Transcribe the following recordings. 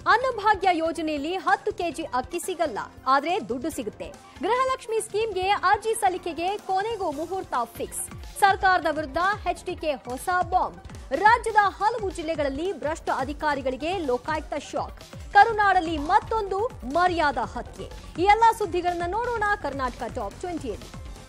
ಅನ್ನಭಾಗ್ಯ ಯೋಜನೆಯಲ್ಲಿ ಹತ್ತು ಕೆಜಿ ಅಕ್ಕಿ ಸಿಗಲ್ಲ ಆದ್ರೆ ದುಡ್ಡು ಸಿಗುತ್ತೆ ಗೃಹಲಕ್ಷ್ಮಿ ಸ್ಕೀಮ್ಗೆ ಅರ್ಜಿ ಸಲ್ಲಿಕೆಗೆ ಕೊನೆಗೂ ಮುಹೂರ್ತ ಫಿಕ್ಸ್ ಸರ್ಕಾರದ ವಿರುದ್ಧ ಎಚ್ಡಿಕೆ ಹೊಸ ಬಾಂಬ್ ರಾಜ್ಯದ ಹಲವು ಜಿಲ್ಲೆಗಳಲ್ಲಿ ಭ್ರಷ್ಟ ಅಧಿಕಾರಿಗಳಿಗೆ ಲೋಕಾಯುಕ್ತ ಶಾಕ್ ಕರುನಾಡಲ್ಲಿ ಮತ್ತೊಂದು ಮರ್ಯಾದ ಹತ್ಯೆ ಈ ಎಲ್ಲಾ ಸುದ್ದಿಗಳನ್ನ ನೋಡೋಣ ಕರ್ನಾಟಕ ಟಾಪ್ ಟ್ವೆಂಟಿಯಲ್ಲಿ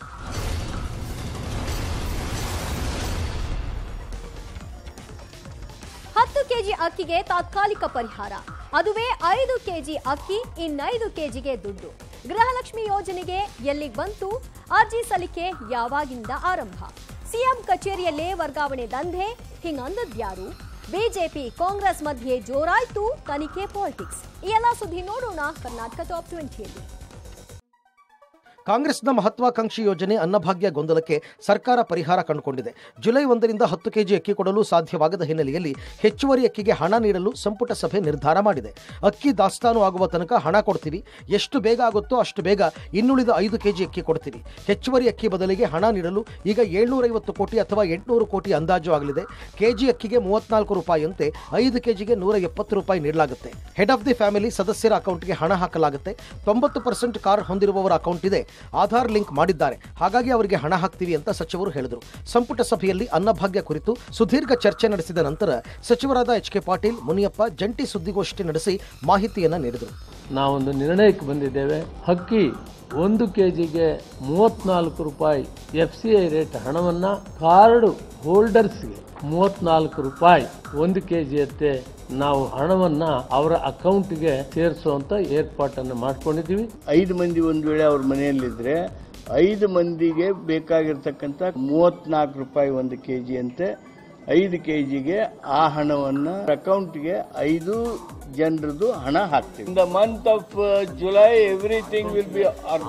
ಹತ್ತು ಕೆಜಿ ಅಕ್ಕಿಗೆ ತಾತ್ಕಾಲಿಕ ಪರಿಹಾರ ಅದುವೇ ಐದು ಕೆಜಿ ಅಕ್ಕಿ ಇನ್ನೈದು ಕೆಜಿಗೆ ದುಡ್ಡು ಗೃಹಲಕ್ಷ್ಮಿ ಯೋಜನೆಗೆ ಎಲ್ಲಿಗೆ ಬಂತು ಅರ್ಜಿ ಸಲ್ಲಿಕೆ ಯಾವಾಗಿಂದ ಆರಂಭ ಸಿಎಂ ಕಚೇರಿಯಲ್ಲೇ ವರ್ಗಾವಣೆ ದಂಧೆ ಹಿಂಗಂದದ್ಯಾರು ಬಿಜೆಪಿ ಕಾಂಗ್ರೆಸ್ ಮಧ್ಯೆ ಜೋರಾಯ್ತು ತನಿಖೆ ಪಾಲಿಟಿಕ್ಸ್ ಈ ಎಲ್ಲ ಸುದ್ದಿ ನೋಡೋಣ ಕರ್ನಾಟಕ ಟಾಪ್ ಟ್ವೆಂಟಿಯಲ್ಲಿ ಕಾಂಗ್ರೆಸ್ನ ಮಹತ್ವಾಕಾಂಕ್ಷಿ ಯೋಜನೆ ಅನ್ನಭಾಗ್ಯ ಗೊಂದಲಕ್ಕೆ ಸರ್ಕಾರ ಪರಿಹಾರ ಕಂಡುಕೊಂಡಿದೆ ಜುಲೈ ಒಂದರಿಂದ ಹತ್ತು ಕೆಜಿ ಅಕ್ಕಿ ಕೊಡಲು ಸಾಧ್ಯವಾಗದ ಹಿನ್ನೆಲೆಯಲ್ಲಿ ಹೆಚ್ಚುವರಿ ಅಕ್ಕಿಗೆ ಹಣ ನೀಡಲು ಸಂಪುಟ ಸಭೆ ನಿರ್ಧಾರ ಮಾಡಿದೆ ಅಕ್ಕಿ ದಾಸ್ತಾನು ಆಗುವ ತನಕ ಹಣ ಕೊಡ್ತೀವಿ ಎಷ್ಟು ಬೇಗ ಆಗುತ್ತೋ ಅಷ್ಟು ಬೇಗ ಇನ್ನುಳಿದ ಐದು ಕೆಜಿ ಅಕ್ಕಿ ಕೊಡ್ತೀವಿ ಹೆಚ್ಚುವರಿ ಅಕ್ಕಿ ಬದಲಿಗೆ ಹಣ ನೀಡಲು ಈಗ ಏಳ್ನೂರೈವತ್ತು ಕೋಟಿ ಅಥವಾ ಎಂಟುನೂರು ಕೋಟಿ ಅಂದಾಜು ಆಗಲಿದೆ ಕೆಜಿ ಅಕ್ಕಿಗೆ ಮೂವತ್ನಾಲ್ಕು ರೂಪಾಯಿಯಂತೆ ಐದು ಕೆಜಿಗೆ ನೂರ ಎಪ್ಪತ್ತು ರೂಪಾಯಿ ನೀಡಲಾಗುತ್ತೆ ಹೆಡ್ ಆಫ್ ದಿ ಫ್ಯಾಮಿಲಿ ಸದಸ್ಯರ ಅಕೌಂಟ್ಗೆ ಹಣ ಹಾಕಲಾಗುತ್ತೆ ತೊಂಬತ್ತು ಪರ್ಸೆಂಟ್ ಕಾರ್ ಹೊಂದಿರುವವರ ಅಕೌಂಟ್ ಇದೆ ಆಧಾರ್ ಲಿಂಕ್ ಮಾಡಿದ್ದಾರೆ ಹಾಗಾಗಿ ಅವರಿಗೆ ಹಣ ಹಾಕ್ತೀವಿ ಅಂತ ಸಚಿವರು ಹೇಳಿದರು ಸಂಪುಟ ಸಭೆಯಲ್ಲಿ ಅನ್ನಭಾಗ್ಯ ಕುರಿತು ಸುದೀರ್ಘ ಚರ್ಚೆ ನಡೆಸಿದ ನಂತರ ಸಚಿವರಾದ ಎಚ್ ಕೆ ಪಾಟೀಲ್ ಮುನಿಯಪ್ಪ ಜಂಟಿ ಸುದ್ದಿಗೋಷ್ಠಿ ನಡೆಸಿ ಮಾಹಿತಿಯನ್ನ ನೀಡಿದರು ನಾವೊಂದು ನಿರ್ಣಯಕ್ಕೆ ಬಂದಿದ್ದೇವೆ ಅಕ್ಕಿ ಒಂದು ಕೆ ಜಿಗೆ ಮೂವತ್ನಾಲ್ಕು ರೂಪಾಯಿ ಎಫ್ ಸಿ ಐ ರೇಟ್ ಹಣವನ್ನು ಕಾರ್ಡ್ ಹೋಲ್ಡರ್ಸ್ಗೆ ಮೂವತ್ನಾಲ್ಕು ರೂಪಾಯಿ ಒಂದು ಕೆ ಜಿಯತ್ತೆ ನಾವು ಹಣವನ್ನು ಅವರ ಅಕೌಂಟ್ಗೆ ಸೇರಿಸುವಂತ ಏರ್ಪಾಟನ್ನು ಮಾಡ್ಕೊಂಡಿದ್ದೀವಿ ಐದು ಮಂದಿ ಒಂದು ವೇಳೆ ಅವ್ರ ಮನೆಯಲ್ಲಿದ್ರೆ ಐದು ಮಂದಿಗೆ ಬೇಕಾಗಿರ್ತಕ್ಕಂಥ ಮೂವತ್ನಾಲ್ಕು ರೂಪಾಯಿ ಒಂದು ಕೆ ಜಿ ಅಂತೆ ಐದು ಕೆ ಜಿಗೆ ಆ ಹಣವನ್ನು ಅಕೌಂಟ್ಗೆ ಐದು ಜನರದು ಹಣ ಹಾಕ್ತೀವಿ in the month of July everything will be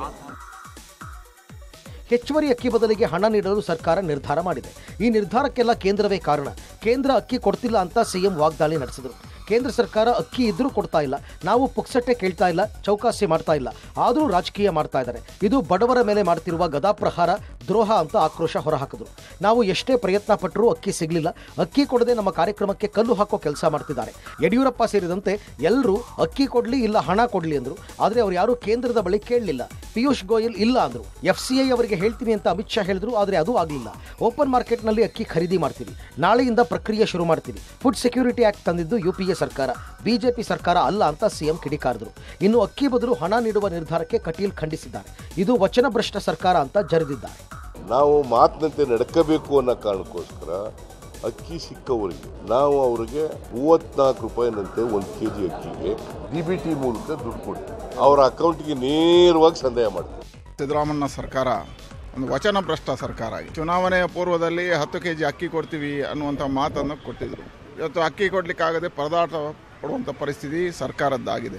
ಹೆಚ್ಚುವರಿ ಅಕ್ಕಿ ಬದಲಿಗೆ ಹಣ ನೀಡಲು ಸರ್ಕಾರ ನಿರ್ಧಾರ ಮಾಡಿದೆ ಈ ನಿರ್ಧಾರಕ್ಕೆಲ್ಲ ಕೇಂದ್ರವೇ ಕಾರಣ ಕೇಂದ್ರ ಅಕ್ಕಿ ಕೊಡ್ತಿಲ್ಲ ಅಂತ ಸಿಎಂ ವಾಗ್ದಾಳಿ ನಡೆಸಿದರು ಕೇಂದ್ರ ಸರ್ಕಾರ ಅಕ್ಕಿ ಇದ್ರೂ ಕೊಡ್ತಾ ಇಲ್ಲ ನಾವು ಪುಕ್ಸಟ್ಟೆ ಕೇಳ್ತಾ ಇಲ್ಲ ಚೌಕಾಸಿ ಮಾಡ್ತಾ ಇಲ್ಲ ಆದರೂ ರಾಜಕೀಯ ಮಾಡ್ತಾ ಇದ್ದಾರೆ ಇದು ಬಡವರ ಮೇಲೆ ಮಾಡ್ತಿರುವ ಗದಾಪ್ರಹಾರ ದ್ರೋಹ ಅಂತ ಆಕ್ರೋಶ ಹೊರಹಾಕಿದ್ರು ನಾವು ಎಷ್ಟೇ ಪ್ರಯತ್ನ ಪಟ್ಟರೂ ಅಕ್ಕಿ ಸಿಗಲಿಲ್ಲ ಅಕ್ಕಿ ಕೊಡದೆ ನಮ್ಮ ಕಾರ್ಯಕ್ರಮಕ್ಕೆ ಕಲ್ಲು ಹಾಕೋ ಕೆಲಸ ಮಾಡ್ತಿದ್ದಾರೆ ಯಡಿಯೂರಪ್ಪ ಸೇರಿದಂತೆ ಎಲ್ಲರೂ ಅಕ್ಕಿ ಕೊಡಲಿ ಇಲ್ಲ ಹಣ ಕೊಡಲಿ ಅಂದರು ಆದರೆ ಅವ್ರು ಯಾರೂ ಕೇಂದ್ರದ ಬಳಿ ಕೇಳಲಿಲ್ಲ ಪಿಯೂಷ್ ಗೋಯಲ್ ಇಲ್ಲ ಅಂದರು ಎಫ್ ಸಿ ಐ ಅವರಿಗೆ ಹೇಳ್ತೀನಿ ಅಂತ ಅಮಿತ್ ಶಾ ಹೇಳಿದ್ರು ಆದರೆ ಅದು ಆಗಲಿಲ್ಲ ಓಪನ್ ಮಾರ್ಕೆಟ್ನಲ್ಲಿ ಅಕ್ಕಿ ಖರೀದಿ ಮಾಡ್ತೀವಿ ನಾಳೆಯಿಂದ ಪ್ರಕ್ರಿಯೆ ಶುರು ಮಾಡ್ತೀವಿ ಫುಡ್ ಸೆಕ್ಯೂರಿಟಿ ಆಕ್ಟ್ ತಂದಿದ್ದು ಯು ಪಿ ಎ ಸರ್ಕಾರ ಬಿಜೆಪಿ ಸರ್ಕಾರ ಅಲ್ಲ ಅಂತ ಸಿಎಂ ಕಿಡಿಕಾರಿದ್ರು ಇನ್ನು ಅಕ್ಕಿ ಬದಲು ಹಣ ನೀಡುವ ನಿರ್ಧಾರಕ್ಕೆ ಕಟೀಲ್ ಖಂಡಿಸಿದ್ದಾರೆ ಇದು ವಚನಭ್ರಷ್ಟ ಸರ್ಕಾರ ಅಂತ ಜರಿದಿದ್ದಾರೆ ನಾವು ಮಾತಿನಂತೆ ನಡ್ಕೋಬೇಕು ಅನ್ನೋ ಕಾರಣಕ್ಕೋಸ್ಕರ ಅಕ್ಕಿ ಸಿಕ್ಕವರಿಗೆ ನಾವು ಅವರಿಗೆ ಮೂವತ್ನಾಲ್ಕು ರೂಪಾಯಿನಂತೆ ಒಂದು ಕೆ ಜಿ ಅಕ್ಕಿಗೆ ಡಿ ಬಿ ಟಿ ಮೂಲಕ ದುಡ್ಡು ಕೊಡ್ತೀವಿ ಅವರ ಅಕೌಂಟ್ಗೆ ನೇರವಾಗಿ ಸಂದೇಹ ಮಾಡ್ತೀವಿ ಸಿದ್ದರಾಮಣ್ಣ ಸರ್ಕಾರ ಒಂದು ವಚನ ಭ್ರಷ್ಟ ಸರ್ಕಾರ ಚುನಾವಣೆಯ ಪೂರ್ವದಲ್ಲಿ ಹತ್ತು ಕೆ ಜಿ ಅಕ್ಕಿ ಕೊಡ್ತೀವಿ ಅನ್ನುವಂಥ ಮಾತನ್ನು ಕೊಟ್ಟಿದ್ರು ಇವತ್ತು ಅಕ್ಕಿ ಕೊಡಲಿಕ್ಕಾಗದೆ ಪರದಾಟ ಪಡುವಂಥ ಪರಿಸ್ಥಿತಿ ಸರ್ಕಾರದ್ದಾಗಿದೆ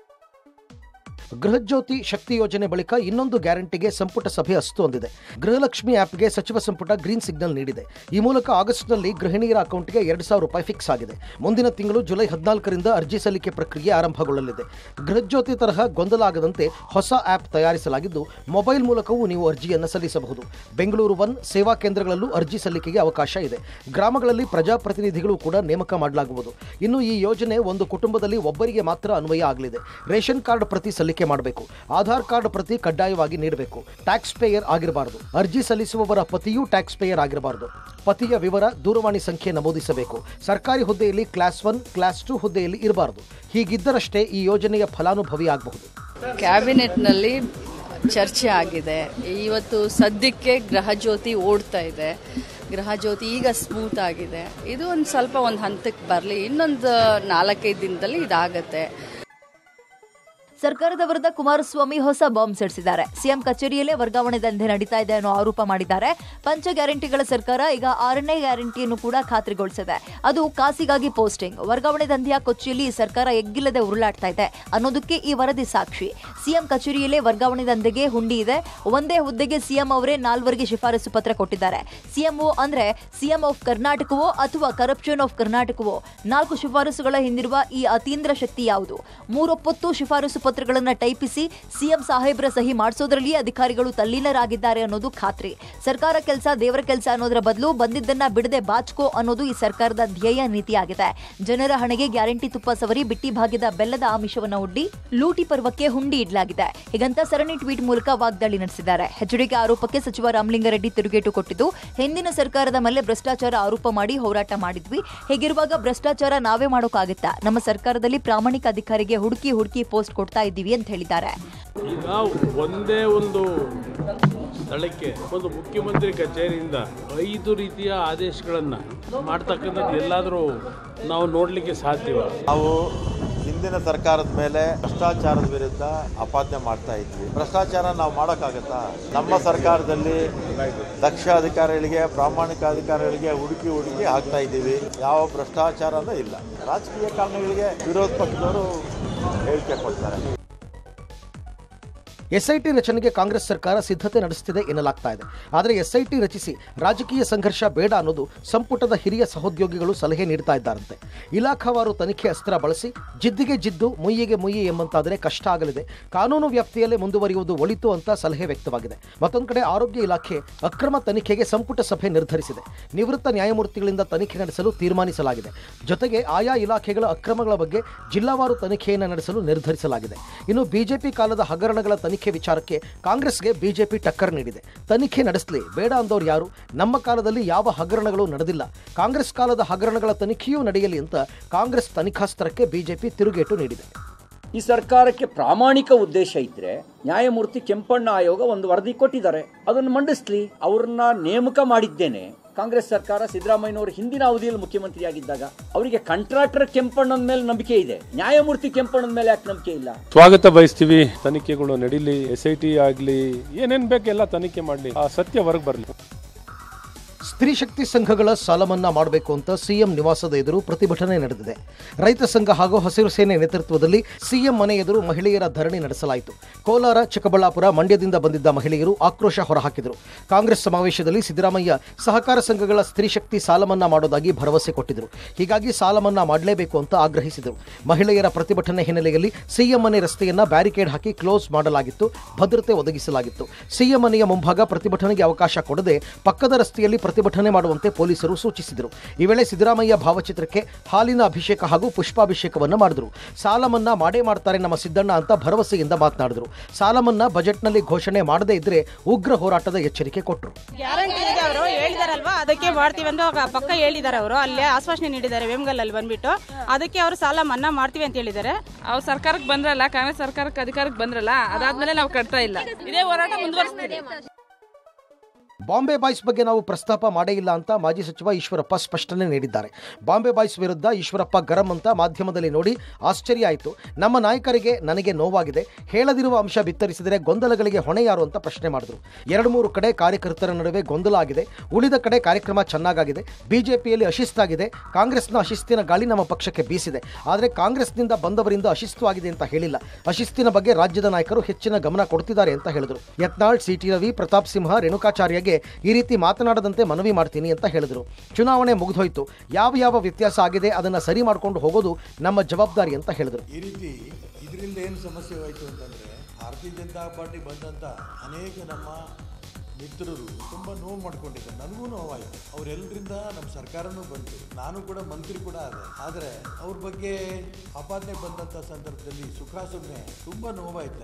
ಗೃಹಜ್ಯೋತಿ ಶಕ್ತಿ ಯೋಜನೆ ಬಳಿಕ ಇನ್ನೊಂದು ಗ್ಯಾರಂಟಿಗೆ ಸಂಪುಟ ಸಭೆ ಅಸ್ತು ಹೊಂದಿದೆ ಗೃಹಲಕ್ಷ್ಮಿ ಆಪ್ಗೆ ಸಚಿವ ಸಂಪುಟ ಗ್ರೀನ್ ಸಿಗ್ನಲ್ ನೀಡಿದೆ ಈ ಮೂಲಕ ಆಗಸ್ಟ್ನಲ್ಲಿ ಗೃಹಿಣಿಯರ ಅಕೌಂಟ್ಗೆ ಎರಡು ಸಾವಿರ ರೂಪಾಯಿ ಫಿಕ್ಸ್ ಆಗಿದೆ ಮುಂದಿನ ತಿಂಗಳು ಜುಲೈ ಹದಿನಾಲ್ಕರಿಂದ ಅರ್ಜಿ ಸಲ್ಲಿಕೆ ಪ್ರಕ್ರಿಯೆ ಆರಂಭಗೊಳ್ಳಲಿದೆ ಗೃಹಜ್ಯೋತಿ ತರಹ ಗೊಂದಲ ಆಗದಂತೆ ಹೊಸ ಆಪ್ ತಯಾರಿಸಲಾಗಿದ್ದು ಮೊಬೈಲ್ ಮೂಲಕವೂ ನೀವು ಅರ್ಜಿಯನ್ನು ಸಲ್ಲಿಸಬಹುದು ಬೆಂಗಳೂರು ಒನ್ ಸೇವಾ ಕೇಂದ್ರಗಳಲ್ಲೂ ಅರ್ಜಿ ಸಲ್ಲಿಕೆಗೆ ಅವಕಾಶ ಇದೆ ಗ್ರಾಮಗಳಲ್ಲಿ ಪ್ರಜಾಪ್ರತಿನಿಧಿಗಳು ಕೂಡ ನೇಮಕ ಮಾಡಲಾಗುವುದು ಇನ್ನು ಈ ಯೋಜನೆ ಒಂದು ಕುಟುಂಬದಲ್ಲಿ ಒಬ್ಬರಿಗೆ ಮಾತ್ರ ಅನ್ವಯ ಆಗಲಿದೆ ರೇಷನ್ ಕಾರ್ಡ್ ಪ್ರತಿ ಸಲ್ಲಿಕೆ ಮಾಡಬೇಕು ಆಧಾರ್ ಕಾರ್ಡ್ ಪ್ರತಿ ಕಡ್ಡಾಯವಾಗಿ ನೀಡಬೇಕು ಟ್ಯಾಕ್ಸ್ ಪೇಯರ್ ಆಗಿರಬಾರದು ಅರ್ಜಿ ಸಲ್ಲಿಸುವವರ ಪತಿಯೂ ಟ್ಯಾಕ್ಸ್ ಪೇಯರ್ ಆಗಿರಬಾರದು ಪತಿಯ ವಿವರ ದೂರವಾಣಿ ಸಂಖ್ಯೆ ನಮೂದಿಸಬೇಕು ಸರ್ಕಾರಿ ಹುದ್ದೆಯಲ್ಲಿ ಕ್ಲಾಸ್ ಒನ್ ಕ್ಲಾಸ್ ಟು ಹುದ್ದೆಯಲ್ಲಿ ಇರಬಾರದು ಹೀಗಿದ್ದರಷ್ಟೇ ಈ ಯೋಜನೆಯ ಫಲಾನುಭವಿ ಆಗಬಹುದು ಕ್ಯಾಬಿನೆಟ್ನಲ್ಲಿ ಚರ್ಚೆ ಆಗಿದೆ ಇವತ್ತು ಸದ್ಯಕ್ಕೆ ಗೃಹಜ್ಯೋತಿ ಓಡ್ತಾ ಇದೆ ಗೃಹಜ್ಯೋತಿ ಈಗ ಸ್ಮೂತ್ ಆಗಿದೆ ಇದು ಒಂದು ಸ್ವಲ್ಪ ಒಂದು ಹಂತಕ್ಕೆ ಬರಲಿ ಇನ್ನೊಂದು ನಾಲ್ಕೈದು ದಿನದಲ್ಲಿ ಇದಾಗತ್ತೆ ಸರ್ಕಾರದ ವಿರುದ್ಧ ಕುಮಾರಸ್ವಾಮಿ ಹೊಸ ಬಾಂಬ್ ಸಿಡಿಸಿದ್ದಾರೆ ಸಿಎಂ ಕಚೇರಿಯಲ್ಲೇ ವರ್ಗಾವಣೆ ದಂಧೆ ನಡೀತಾ ಇದೆ ಅನ್ನೋ ಆರೋಪ ಮಾಡಿದ್ದಾರೆ ಪಂಚ ಗ್ಯಾರಂಟಿಗಳ ಸರ್ಕಾರ ಈಗ ಆರನೇ ಗ್ಯಾರಂಟಿಯನ್ನು ಕೂಡ ಖಾತ್ರಿಗೊಳಿಸಿದೆ ಅದು ಕಾಸಿಗಾಗಿ ಪೋಸ್ಟಿಂಗ್ ವರ್ಗಾವಣೆ ದಂಧೆಯ ಕೊಚ್ಚಿಯಲ್ಲಿ ಈ ಸರ್ಕಾರ ಎಗ್ಗಿಲ್ಲದೆ ಉರುಳಾಡ್ತಾ ಇದೆ ಅನ್ನೋದಕ್ಕೆ ಈ ವರದಿ ಸಾಕ್ಷಿ ಸಿಎಂ ಕಚೇರಿಯಲ್ಲೇ ವರ್ಗಾವಣೆ ದಂಧೆಗೆ ಹುಂಡಿ ಇದೆ ಒಂದೇ ಹುದ್ದೆಗೆ ಸಿಎಂ ಅವರೇ ನಾಲ್ವರಿಗೆ ಶಿಫಾರಸು ಪತ್ರ ಕೊಟ್ಟಿದ್ದಾರೆ ಸಿಎಂಒ ಅಂದ್ರೆ ಸಿಎಂ ಆಫ್ ಕರ್ನಾಟಕವೋ ಅಥವಾ ಕರಪ್ಷನ್ ಆಫ್ ಕರ್ನಾಟಕವೋ ನಾಲ್ಕು ಶಿಫಾರಸುಗಳ ಹಿಂದಿರುವ ಈ ಅತೀಂದ್ರ ಶಕ್ತಿ ಯಾವುದು ಮೂರೊಪ್ಪತ್ತು ಶಿಫಾರಸು ಪತ್ರ ಪತ್ರಗಳನ್ನ ಟೈಪಿಸಿ ಸಿಎಂ ಸಾಹೇಬ್ರ ಸಹಿ ಮಾಡಿಸೋದ್ರಲ್ಲಿ ಅಧಿಕಾರಿಗಳು ತಲ್ಲೀನರಾಗಿದ್ದಾರೆ ಅನ್ನೋದು ಖಾತ್ರಿ ಸರ್ಕಾರ ಕೆಲಸ ದೇವರ ಕೆಲಸ ಅನ್ನೋದರ ಬದಲು ಬಂದಿದ್ದನ್ನ ಬಿಡದೆ ಬಾಚ್ಕೋ ಅನ್ನೋದು ಈ ಸರ್ಕಾರದ ಧ್ಯೇಯ ನೀತಿಯಾಗಿದೆ ಜನರ ಹಣೆಗೆ ಗ್ಯಾರಂಟಿ ತುಪ್ಪ ಸವರಿ ಬಿಟ್ಟಿ ಭಾಗ್ಯದ ಬೆಲ್ಲದ ಆಮಿಷವನ್ನ ಒಡ್ಡಿ ಲೂಟಿ ಪರ್ವಕ್ಕೆ ಹುಂಡಿ ಇಡಲಾಗಿದೆ ಹೀಗಂತ ಸರಣಿ ಟ್ವೀಟ್ ಮೂಲಕ ವಾಗ್ದಾಳಿ ನಡೆಸಿದ್ದಾರೆ ಎಚ್ಡಿಕೆ ಆರೋಪಕ್ಕೆ ಸಚಿವ ರಾಮಲಿಂಗಾರೆಡ್ಡಿ ತಿರುಗೇಟು ಕೊಟ್ಟಿದ್ದು ಹಿಂದಿನ ಸರ್ಕಾರದ ಮೇಲೆ ಭ್ರಷ್ಟಾಚಾರ ಆರೋಪ ಮಾಡಿ ಹೋರಾಟ ಮಾಡಿದ್ವಿ ಹೀಗಿರುವಾಗ ಭ್ರಷ್ಟಾಚಾರ ನಾವೇ ಮಾಡೋಕ್ಕಾಗುತ್ತಾ ನಮ್ಮ ಸರ್ಕಾರದಲ್ಲಿ ಪ್ರಾಮಾಣಿಕ ಅಧಿಕಾರಿಗೆ ಹುಡುಕಿ ಹುಡುಕಿ ಪೋಸ್ಟ್ ಕೊಡ್ತಾ ಇದ್ದೀವಿ ಅಂತ ಹೇಳಿದ್ದಾರೆ ಈಗ ಒಂದೇ ಒಂದು ಸ್ಥಳಕ್ಕೆ ಒಂದು ಮುಖ್ಯಮಂತ್ರಿ ಕಚೇರಿಯಿಂದ ಐದು ರೀತಿಯ ಆದೇಶಗಳನ್ನು ಮಾಡ್ತಕ್ಕಂಥದ್ದು ಎಲ್ಲಾದರೂ ನಾವು ನೋಡಲಿಕ್ಕೆ ಸಾಧ್ಯವ ನಾವು ಹಿಂದಿನ ಸರ್ಕಾರದ ಮೇಲೆ ಭ್ರಷ್ಟಾಚಾರದ ವಿರುದ್ಧ ಅಪಾದನೆ ಮಾಡ್ತಾ ಇದ್ವಿ ಭ್ರಷ್ಟಾಚಾರ ನಾವು ಮಾಡೋಕ್ಕಾಗತ್ತಾ ನಮ್ಮ ಸರ್ಕಾರದಲ್ಲಿ ದಕ್ಷ ಅಧಿಕಾರಿಗಳಿಗೆ ಪ್ರಾಮಾಣಿಕ ಅಧಿಕಾರಿಗಳಿಗೆ ಹುಡುಕಿ ಹುಡುಕಿ ಹಾಕ್ತಾ ಇದ್ದೀವಿ ಯಾವ ಭ್ರಷ್ಟಾಚಾರನೂ ಇಲ್ಲ ರಾಜಕೀಯ ಕಾರಣಗಳಿಗೆ ವಿರೋಧ ಪಕ್ಷದವರು ಹೇಳಿಕೆ ಕೊಡ್ತಾರೆ ಎಸ್ಐಟಿ ರಚನೆಗೆ ಕಾಂಗ್ರೆಸ್ ಸರ್ಕಾರ ಸಿದ್ಧತೆ ನಡೆಸುತ್ತಿದೆ ಎನ್ನಲಾಗ್ತಾ ಇದೆ ಆದರೆ ಎಸ್ಐಟಿ ರಚಿಸಿ ರಾಜಕೀಯ ಸಂಘರ್ಷ ಬೇಡ ಅನ್ನೋದು ಸಂಪುಟದ ಹಿರಿಯ ಸಹೋದ್ಯೋಗಿಗಳು ಸಲಹೆ ನೀಡ್ತಾ ಇದ್ದಾರಂತೆ ಇಲಾಖಾವಾರು ತನಿಖೆ ಅಸ್ತ್ರ ಬಳಸಿ ಜಿದ್ದಿಗೆ ಜಿದ್ದು ಮುಯ್ಯಿಗೆ ಮುಯ್ಯಿ ಎಂಬಂತಾದರೆ ಕಷ್ಟ ಆಗಲಿದೆ ಕಾನೂನು ವ್ಯಾಪ್ತಿಯಲ್ಲೇ ಮುಂದುವರಿಯುವುದು ಒಳಿತು ಅಂತ ಸಲಹೆ ವ್ಯಕ್ತವಾಗಿದೆ ಮತ್ತೊಂದು ಕಡೆ ಆರೋಗ್ಯ ಇಲಾಖೆ ಅಕ್ರಮ ತನಿಖೆಗೆ ಸಂಪುಟ ಸಭೆ ನಿರ್ಧರಿಸಿದೆ ನಿವೃತ್ತ ನ್ಯಾಯಮೂರ್ತಿಗಳಿಂದ ತನಿಖೆ ನಡೆಸಲು ತೀರ್ಮಾನಿಸಲಾಗಿದೆ ಜೊತೆಗೆ ಆಯಾ ಇಲಾಖೆಗಳ ಅಕ್ರಮಗಳ ಬಗ್ಗೆ ಜಿಲ್ಲಾವಾರು ತನಿಖೆಯನ್ನು ನಡೆಸಲು ನಿರ್ಧರಿಸಲಾಗಿದೆ ಇನ್ನು ಬಿಜೆಪಿ ಕಾಲದ ಹಗರಣಗಳ ತನಿಖೆ ವಿಚಾರಕ್ಕೆ ಕಾಂಗ್ರೆಸ್ಗೆ ಬಿಜೆಪಿ ಟಕ್ಕರ್ ನೀಡಿದೆ ತನಿಖೆ ನಡೆಸಲಿ ಬೇಡ ಅಂದವ್ರು ಯಾರು ನಮ್ಮ ಕಾಲದಲ್ಲಿ ಯಾವ ಹಗರಣಗಳು ನಡೆದಿಲ್ಲ ಕಾಂಗ್ರೆಸ್ ಕಾಲದ ಹಗರಣಗಳ ತನಿಖೆಯೂ ನಡೆಯಲಿ ಅಂತ ಕಾಂಗ್ರೆಸ್ ತನಿಖಾಸ್ತ್ರಕ್ಕೆ ಬಿಜೆಪಿ ತಿರುಗೇಟು ನೀಡಿದೆ ಈ ಸರ್ಕಾರಕ್ಕೆ ಪ್ರಾಮಾಣಿಕ ಉದ್ದೇಶ ಇದ್ರೆ ನ್ಯಾಯಮೂರ್ತಿ ಕೆಂಪಣ್ಣ ಆಯೋಗ ಒಂದು ವರದಿ ಕೊಟ್ಟಿದ್ದಾರೆ ಅದನ್ನು ಮಂಡಿಸ್ಲಿ ಅವ್ರನ್ನ ನೇಮಕ ಮಾಡಿದ್ದೇನೆ ಕಾಂಗ್ರೆಸ್ ಸರ್ಕಾರ ಸಿದ್ದರಾಮಯ್ಯನವರು ಹಿಂದಿನ ಅವಧಿಯಲ್ಲಿ ಮುಖ್ಯಮಂತ್ರಿಯಾಗಿದ್ದಾಗ ಅವರಿಗೆ ಕಾಂಟ್ರಾಕ್ಟರ್ ಕೆಂಪಣ್ಣನ ಮೇಲೆ ನಂಬಿಕೆ ಇದೆ ನ್ಯಾಯಮೂರ್ತಿ ಕೆಂಪಣ್ಣನ ಮೇಲೆ ಯಾಕೆ ನಂಬಿಕೆ ಇಲ್ಲ ಸ್ವಾಗತ ಬಯಸ್ತೀವಿ ತನಿಖೆಗಳು ನಡೀಲಿ ಎಸ್ ಐ ಟಿ ಆಗಲಿ ಏನೇನು ಬೇಕೆಲ್ಲ ತನಿಖೆ ಮಾಡಲಿ ಆ ಸತ್ಯ ಹೊರಗೆ ಬರಲಿ ಸ್ತ್ರೀ ಶಕ್ತಿ ಸಂಘಗಳ ಸಾಲ ಮನ್ನಾ ಮಾಡಬೇಕು ಅಂತ ಸಿಎಂ ನಿವಾಸದ ಎದುರು ಪ್ರತಿಭಟನೆ ನಡೆದಿದೆ ರೈತ ಸಂಘ ಹಾಗೂ ಹಸಿರು ಸೇನೆ ನೇತೃತ್ವದಲ್ಲಿ ಸಿಎಂ ಮನೆ ಎದುರು ಮಹಿಳೆಯರ ಧರಣಿ ನಡೆಸಲಾಯಿತು ಕೋಲಾರ ಚಿಕ್ಕಬಳ್ಳಾಪುರ ಮಂಡ್ಯದಿಂದ ಬಂದಿದ್ದ ಮಹಿಳೆಯರು ಆಕ್ರೋಶ ಹೊರಹಾಕಿದರು ಕಾಂಗ್ರೆಸ್ ಸಮಾವೇಶದಲ್ಲಿ ಸಿದ್ದರಾಮಯ್ಯ ಸಹಕಾರ ಸಂಘಗಳ ಸ್ತ್ರೀ ಶಕ್ತಿ ಸಾಲ ಮನ್ನಾ ಮಾಡೋದಾಗಿ ಭರವಸೆ ಕೊಟ್ಟಿದ್ದರು ಹೀಗಾಗಿ ಸಾಲ ಮನ್ನಾ ಮಾಡಲೇಬೇಕು ಅಂತ ಆಗ್ರಹಿಸಿದರು ಮಹಿಳೆಯರ ಪ್ರತಿಭಟನೆ ಹಿನ್ನೆಲೆಯಲ್ಲಿ ಸಿಎಂ ಮನೆ ರಸ್ತೆಯನ್ನ ಬ್ಯಾರಿಕೇಡ್ ಹಾಕಿ ಕ್ಲೋಸ್ ಮಾಡಲಾಗಿತ್ತು ಭದ್ರತೆ ಒದಗಿಸಲಾಗಿತ್ತು ಸಿಎಂ ಮನೆಯ ಮುಂಭಾಗ ಪ್ರತಿಭಟನೆಗೆ ಅವಕಾಶ ಕೊಡದೆ ಪಕ್ಕದ ರಸ್ತೆಯಲ್ಲಿ ಪ್ರತಿಭಟನೆ ಮಾಡುವಂತೆ ಪೊಲೀಸರು ಸೂಚಿಸಿದರು ಈ ವೇಳೆ ಸಿದ್ದರಾಮಯ್ಯ ಭಾವಚಿತ್ರಕ್ಕೆ ಹಾಲಿನ ಅಭಿಷೇಕ ಹಾಗೂ ಪುಷ್ಪಾಭಿಷೇಕವನ್ನು ಮಾಡಿದರು ಸಾಲ ಮನ್ನಾ ಮಾಡೇ ಮಾಡ್ತಾರೆ ನಮ್ಮ ಸಿದ್ದಣ್ಣ ಅಂತ ಭರವಸೆಯಿಂದ ಮಾತನಾಡಿದರು ಸಾಲ ಮನ್ನಾ ಬಜೆಟ್ನಲ್ಲಿ ಘೋಷಣೆ ಮಾಡದೇ ಇದ್ರೆ ಉಗ್ರ ಹೋರಾಟದ ಎಚ್ಚರಿಕೆ ಕೊಟ್ಟರು ಗ್ಯಾರಂಟಿ ಇದೆ ಅವರು ಹೇಳಿದಾರಲ್ವಾ ಅದಕ್ಕೆ ಮಾಡ್ತೀವಿ ಅಂತ ಅವಾಗ ಪಕ್ಕ ಹೇಳಿದ್ದಾರೆ ಅವರು ಅಲ್ಲೇ ಆಶ್ವಾಸನೆ ನೀಡಿದ್ದಾರೆ ವೇಮಗಲ್ಲಲ್ಲಿ ಬಂದ್ಬಿಟ್ಟು ಅದಕ್ಕೆ ಅವರು ಸಾಲ ಮನ್ನಾ ಮಾಡ್ತೀವಿ ಅಂತ ಹೇಳಿದ್ದಾರೆ ಅವ್ರು ಸರ್ಕಾರಕ್ಕೆ ಬಂದ್ರಲ್ಲ ಕಾಂಗ್ರೆಸ್ ಸರ್ಕಾರಕ್ಕೆ ಅಧಿಕಾರಕ್ಕೆ ಬಂದ್ರಲ್ಲ ಅದಾದ್ಮೇಲೆ ನಾವು ಕಟ್ತಾ ಇಲ್ಲ ಇದೇ ಹೋರಾಟ ಮುಂದುವರಿಸ್ತೀವಿ ಬಾಂಬೆ ಬಾಯ್ಸ್ ಬಗ್ಗೆ ನಾವು ಪ್ರಸ್ತಾಪ ಮಾಡೇ ಇಲ್ಲ ಅಂತ ಮಾಜಿ ಸಚಿವ ಈಶ್ವರಪ್ಪ ಸ್ಪಷ್ಟನೆ ನೀಡಿದ್ದಾರೆ ಬಾಂಬೆ ಬಾಯ್ಸ್ ವಿರುದ್ಧ ಈಶ್ವರಪ್ಪ ಗರಂ ಅಂತ ಮಾಧ್ಯಮದಲ್ಲಿ ನೋಡಿ ಆಶ್ಚರ್ಯ ಆಯಿತು ನಮ್ಮ ನಾಯಕರಿಗೆ ನನಗೆ ನೋವಾಗಿದೆ ಹೇಳದಿರುವ ಅಂಶ ಬಿತ್ತರಿಸಿದರೆ ಗೊಂದಲಗಳಿಗೆ ಹೊಣೆ ಯಾರು ಅಂತ ಪ್ರಶ್ನೆ ಮಾಡಿದ್ರು ಎರಡು ಮೂರು ಕಡೆ ಕಾರ್ಯಕರ್ತರ ನಡುವೆ ಗೊಂದಲ ಆಗಿದೆ ಉಳಿದ ಕಡೆ ಕಾರ್ಯಕ್ರಮ ಚೆನ್ನಾಗಾಗಿದೆ ಬಿಜೆಪಿಯಲ್ಲಿ ಅಶಿಸ್ತಾಗಿದೆ ಕಾಂಗ್ರೆಸ್ನ ಅಶಿಸ್ತಿನ ಗಾಳಿ ನಮ್ಮ ಪಕ್ಷಕ್ಕೆ ಬೀಸಿದೆ ಆದರೆ ಕಾಂಗ್ರೆಸ್ನಿಂದ ಬಂದವರಿಂದ ಅಶಿಸ್ತು ಆಗಿದೆ ಅಂತ ಹೇಳಿಲ್ಲ ಅಶಿಸ್ತಿನ ಬಗ್ಗೆ ರಾಜ್ಯದ ನಾಯಕರು ಹೆಚ್ಚಿನ ಗಮನ ಕೊಡ್ತಿದ್ದಾರೆ ಅಂತ ಹೇಳಿದರು ಯತ್ನಾಳ್ ಸಿಟಿ ರವಿ ಪ್ರತಾಪ್ ಸಿಂಹ ರೇಣುಕಾಚಾರ್ಯಗೆ ಈ ರೀತಿ ಮಾತನಾಡದಂತೆ ಮನವಿ ಮಾಡ್ತೀನಿ ಅಂತ ಹೇಳಿದರು ಚುನಾವಣೆ ಮುಗಿದೋಯ್ತು ಯಾವ ಯಾವ ವ್ಯತ್ಯಾಸ ಆಗಿದೆ ಅದನ್ನು ಸರಿ ಮಾಡ್ಕೊಂಡು ಹೋಗೋದು ನಮ್ಮ ಜವಾಬ್ದಾರಿ ಅಂತ ಹೇಳಿದರು ಈ ರೀತಿ ಇದರಿಂದ ಏನು ಸಮಸ್ಯೆ ಹೋಯಿತು ಅಂತಂದರೆ ಭಾರತೀಯ ಜನತಾ ಪಾರ್ಟಿ ಬಂದಂಥ ಅನೇಕ ನಮ್ಮ ಮಿತ್ರರು ತುಂಬ ನೋವು ಮಾಡ್ಕೊಂಡಿದ್ದಾರೆ ನನಗೂ ನೋವಾಯಿತು ಅವರೆಲ್ಲರಿಂದ ನಮ್ಮ ಸರ್ಕಾರನೂ ಬಂತು ನಾನು ಕೂಡ ಮಂತ್ರಿ ಕೂಡ ಆದೆ ಆದರೆ ಅವ್ರ ಬಗ್ಗೆ ಆಪಾದನೆ ಬಂದಂಥ ಸಂದರ್ಭದಲ್ಲಿ ಸುಖ ಸುಮ್ಮನೆ ತುಂಬ ನೋವಾಯ್ತು